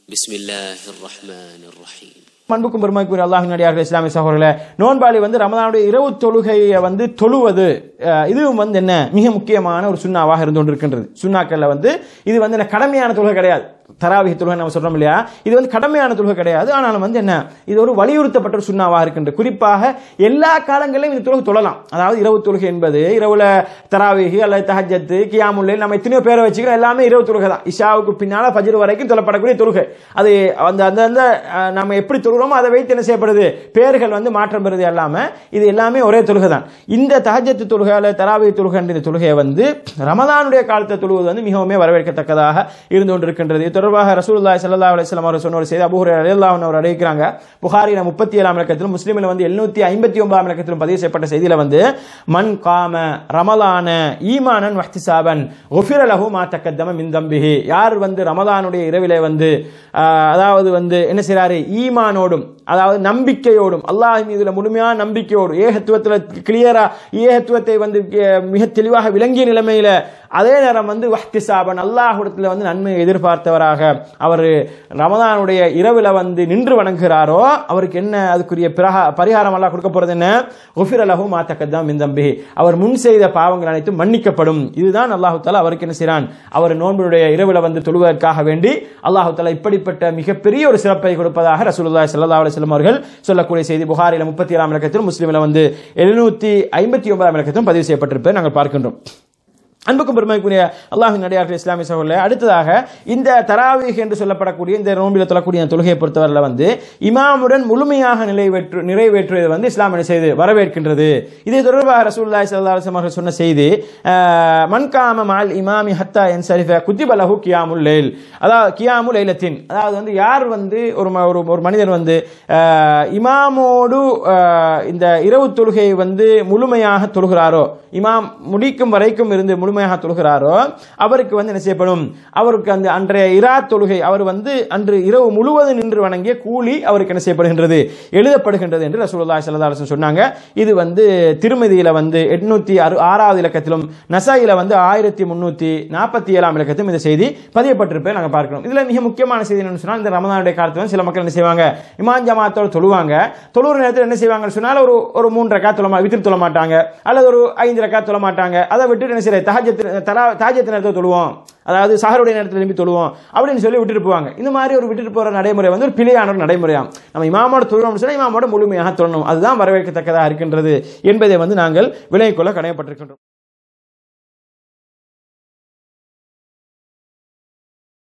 بسم الله الرحمن الرحيم அன்புக்கும் பெருமைக்குரிய அல்லாஹின் அடியார்கள் இஸ்லாமிய சகோதரர்களே நோன்பாளி வந்து ரமதானுடைய இரவு தொழுகையை வந்து தொழுவது அஹ், இதுவும் வந்து என்ன மிக முக்கியமான ஒரு சுண்ணாவாக இருந்து கொண்டிருக்கின்றது சுண்ணாக்கள்ல வந்து இது வந்து என்ன கடமையான தொழுகை கிடையாது தராவிக தொழுகை நம்ம சொல்றோம் இல்லையா இது வந்து கடமையான தொழுகை கிடையாது ஆனாலும் வந்து என்ன இது ஒரு வலியுறுத்தப்பட்ட ஒரு சுண்ணாவாக இருக்கின்றது குறிப்பாக எல்லா காலங்களிலும் இந்த தொழுகை தொழலாம் அதாவது இரவு தொழுகை என்பது இரவுல தராவிகி அல்லது தஹஜத்து கியாமுல்லை நம்ம எத்தனையோ பேரை வச்சுக்கிறோம் எல்லாமே இரவு தொழுகை தான் இஷாவுக்கு பின்னால ஃபஜ்ர் வரைக்கும் தொழப்படக்கூடிய தொழுகை அது அந்த அந்த அந்த அஹ், நம்ம எப்படி தொழுகிறோமோ அதை வைத்து என்ன செய்யப்படுது பேர்கள் வந்து மாற்றம் பெறுது இல்லாம இது எல்லாமே ஒரே தொழுகை தான் இந்த தஹஜத்து தொழுகை அல்லது தராவி தொழுகை என்ற இந்த தொழுகையை வந்து ரமதானுடைய காலத்தை தொழுவது வந்து மிகவும் வரவேற்கத்தக்கதாக இருந்து கொண்டிருக்கின்றது இது தொடர்பாக ரசூலுல்லாஹி ஸல்லல்லாஹு அலைஹி வஸல்லம் அவர் சொன்ன ஒரு செய்தி அபூ ஹுரைரா ரலியல்லாஹு அன்ஹு அவர் அறிவிக்கிறாங்க புகாரில முப்பத்தி ஏழாம் இலக்கத்திலும் முஸ்லிமில் வந்து எழுநூத்தி ஐம்பத்தி ஒன்பதாம் இலக்கத்திலும் பதிவு செய்யப்பட்ட செய்தியில வந்து மன் காம ரமலான ஈமானன் வஹ்திசாபன் ஒஃபிர லஹு மா தக்கத்தம மின் தம்பிஹி யார் வந்து ரமலானுடைய இரவிலே வந்து ஆஹ், அதாவது வந்து என்ன செய்றாரு ஈமானோடும் அதாவது நம்பிக்கையோடும் அல்லாஹ் மீதுல முழுமையான நம்பிக்கையோடு ஏகத்துவத்தில் கிளியரா ஏகத்துவத்தை வந்து அஹ், மிக தெளிவாக விளங்கிய நிலைமையில அதே நேரம் வந்து வஹ்திசாபன் அல்லாஹ்விடத்தில் வந்து நன்மையை எதிர்பார்த்தவராக அவர் ரமதானுடைய இரவுல வந்து நின்று வணங்குகிறாரோ அவருக்கு என்ன அதுக்குரிய பிரகா பரிகாரம் அல்லாஹ் கொடுக்க போறது என்ன ஒஃபிர் அலஹு மாத்தக்கத்தாம் மின் தம்பி அவர் முன் செய்த பாவங்கள் அனைத்தும் மன்னிக்கப்படும் இதுதான் அல்லாஹு தாலா அவருக்கு என்ன செய்றான் அவர் நோன்புடைய இரவுல வந்து தொழுவதற்காக வேண்டி அல்லாஹு தாலா இப்படிப்பட்ட மிகப்பெரிய ஒரு சிறப்பை கொடுப்பதாக ரசூலுல்லாஹி ஸல்லல்லாஹு அலைஹி வஸல்லம் அவர்கள் சொல்லக்கூடிய செய்தி புகாரில முப்பத்தி ஏழாம் இலக்கத்திலும் முஸ்லிமில் வந்து எழுநூத்தி ஐம்பத்தி ஒன்பதாம் இலக்கத்திலும் பதிவு செய்யப்பட்டிருப்பதை நாங்கள் பார்க்கின்றோம் அன்புக்கும் பெருமைக்குரிய அல்லாஹின் நடிகார்கள் இஸ்லாமிய சகோதரர்களே அடுத்ததாக இந்த தராவீக் என்று சொல்லப்படக்கூடிய இந்த நோம்பில் தொழக்கூடிய இந்த தொழுகையை பொறுத்தவரையில் வந்து இமாமுடன் முழுமையாக நிறைவேற்று நிறைவேற்றுவது வந்து இஸ்லாம் என்ன செய்து வரவேற்கின்றது இது தொடர்பாக ரசூலுல்லாஹி ஸல்லல்லாஹு அலைஹி வஸல்லம் அவர்கள் சொன்ன செய்தி அஹ், மன் காம மால் இமாமி ஹத்தா என் சரிஃப குத்திபலஹு கியாமுல் லைல் அதாவது கியாமுல் லைலத்தின் அதாவது வந்து யார் வந்து ஒரு ம- ஒரு ஒரு மனிதர் வந்து அஹ், இமாமோடு அஹ், இந்த இரவு தொழுகையை வந்து முழுமையாக தொழுகிறாரோ இமாம் முடிக்கும் வரைக்கும் இருந்து முழுமையாக தொழுகிறாரோ அவருக்கு வந்து என்ன செய்யப்படும் அவருக்கு அந்த அன்றைய இரா தொழுகை அவர் வந்து அன்று இரவு முழுவதும் நின்று வணங்கிய கூலி அவருக்கு என்ன செய்யப்படுகின்றது எழுதப்படுகின்றது என்று ரசூலுல்லாஹி ஸல்லல்லாஹு அலைஹி வஸல்லம் சொன்னாங்க இது வந்து திருமதியில வந்து எட்நூத்தி அறு ஆறாவது இலக்கத்திலும் நசாயில வந்து ஆயிரத்தி முன்னூத்தி நாற்பத்தி ஏழாம் இலக்கத்திலும் இந்த செய்தி பதியப்பட்டிருப்பதை நாங்கள் பார்க்கிறோம் இதுல மிக முக்கியமான செய்தி என்னன்னு சொன்னால் இந்த ரமதானுடைய காலத்துல வந்து சில மக்கள் என்ன செய்வாங்க இமான் ஜமாத்தோட தொழுவாங்க தொழுகிற நேரத்தில் என்ன செய்வாங்கன்னு சொன்னால் ஒரு ஒரு மூன்று ரக்கா தொழ மா- வித்திரு தொழ மாட்டாங்க அல்லது ஒரு ஐந்து ரக்கா தொழ மாட்டாங்க அதை விட்டு என்ன செய்ய தஹஜத்து தரா தாஜத்து நேரத்தில் தொழுவோம் அதாவது சஹருடைய நேரத்தில் திரும்பி தொழுவோம் அப்படின்னு சொல்லி விட்டுட்டு போவாங்க இந்த மாதிரி ஒரு விட்டுட்டு போற நடைமுறை வந்து ஒரு பிழையான ஒரு நடைமுறையாம் நம்ம இமாமோட தொழுவோம்னு சொன்னா இமாமோட முழுமையாக தொழணும் அதுதான் வரவேற்கத்தக்கதாக இருக்கின்றது என்பதை வந்து நாங்கள் விலகிக் கொள்ள கடமைப்பட்டிருக்கின்றோம்